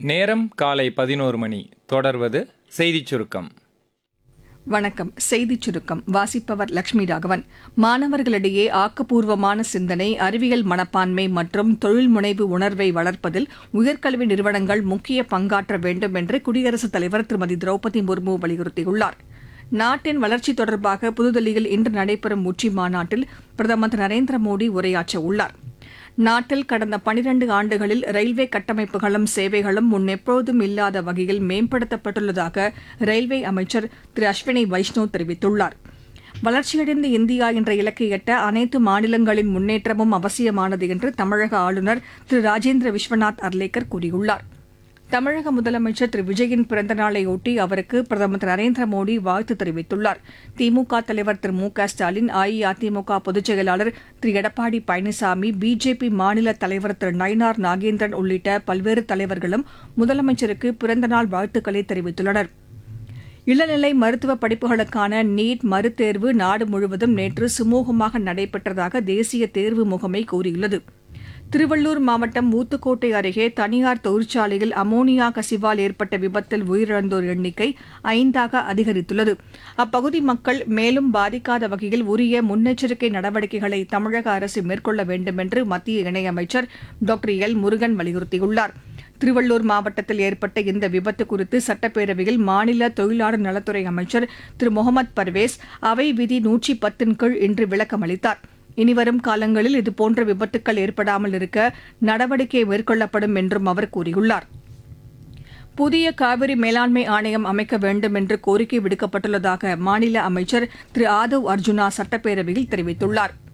நேரம் காலை பதினோரு மணி தொடர்வது செய்திச் சுருக்கம் வணக்கம் செய்திச் சுருக்கம் வாசிப்பவர் லட்சுமி ராகவன் மாணவர்களிடையே ஆக்கப்பூர்வமான சிந்தனை அறிவியல் மனப்பான்மை மற்றும் தொழில் முனைவு உணர்வை வளர்ப்பதில் உயர்கல்வி நிறுவனங்கள் முக்கிய பங்காற்ற வேண்டும் என்று குடியரசுத் தலைவர் திருமதி திரௌபதி முர்மு வலியுறுத்தியுள்ளார் நாட்டின் வளர்ச்சி தொடர்பாக புதுதில்லியில் இன்று நடைபெறும் உச்சி மாநாட்டில் பிரதமர் திரு நரேந்திர மோடி உரையாற்ற உள்ளார் நாட்டில் கடந்த பனிரண்டு ஆண்டுகளில் ரயில்வே கட்டமைப்புகளும் சேவைகளும் முன்னெப்போதும் இல்லாத வகையில் மேம்படுத்தப்பட்டுள்ளதாக ரயில்வே அமைச்சர் திரு அஸ்வினி வைஷ்ணவ் தெரிவித்துள்ளார் வளர்ச்சியடைந்த இந்தியா என்ற இலக்கை எட்ட அனைத்து மாநிலங்களின் முன்னேற்றமும் அவசியமானது என்று தமிழக ஆளுநர் திரு ராஜேந்திர விஸ்வநாத் அர்லேக்கர் கூறியுள்ளார் தமிழக முதலமைச்சர் திரு விஜயின் பிறந்த நாளையொட்டி அவருக்கு பிரதமர் திரு நரேந்திர மோடி வாழ்த்து தெரிவித்துள்ளார் திமுக தலைவர் திரு மு க ஸ்டாலின் அஇஅதிமுக பொதுச் செயலாளர் திரு எடப்பாடி பழனிசாமி பிஜேபி மாநில தலைவர் திரு நயினார் நாகேந்திரன் உள்ளிட்ட பல்வேறு தலைவர்களும் முதலமைச்சருக்கு பிறந்தநாள் வாழ்த்துக்களை தெரிவித்துள்ளனா் இளநிலை மருத்துவ படிப்புகளுக்கான நீட் மறுதேர்வு நாடு முழுவதும் நேற்று சுமூகமாக நடைபெற்றதாக தேசிய தேர்வு முகமை கூறியுள்ளது திருவள்ளூர் மாவட்டம் ஊத்துக்கோட்டை அருகே தனியார் தொழிற்சாலையில் அமோனியா கசிவால் ஏற்பட்ட விபத்தில் உயிரிழந்தோர் எண்ணிக்கை ஐந்தாக அதிகரித்துள்ளது அப்பகுதி மக்கள் மேலும் பாதிக்காத வகையில் உரிய முன்னெச்சரிக்கை நடவடிக்கைகளை தமிழக அரசு மேற்கொள்ள வேண்டும் என்று மத்திய இணையமைச்சர் டாக்டர் எல் முருகன் வலியுறுத்தியுள்ளார் திருவள்ளூர் மாவட்டத்தில் ஏற்பட்ட இந்த விபத்து குறித்து சட்டப்பேரவையில் மாநில தொழிலாளர் நலத்துறை அமைச்சர் திரு முகமது பர்வேஸ் அவை விதி நூற்றி பத்தின் கீழ் இன்று விளக்கம் அளித்தார் இனிவரும் காலங்களில் இதுபோன்ற விபத்துக்கள் ஏற்படாமல் இருக்க நடவடிக்கை மேற்கொள்ளப்படும் என்றும் அவர் கூறியுள்ளார் புதிய காவிரி மேலாண்மை ஆணையம் அமைக்க வேண்டும் என்று கோரிக்கை விடுக்கப்பட்டுள்ளதாக மாநில அமைச்சர் திரு ஆதவ் அர்ஜுனா சட்டப்பேரவையில் தெரிவித்துள்ளாா்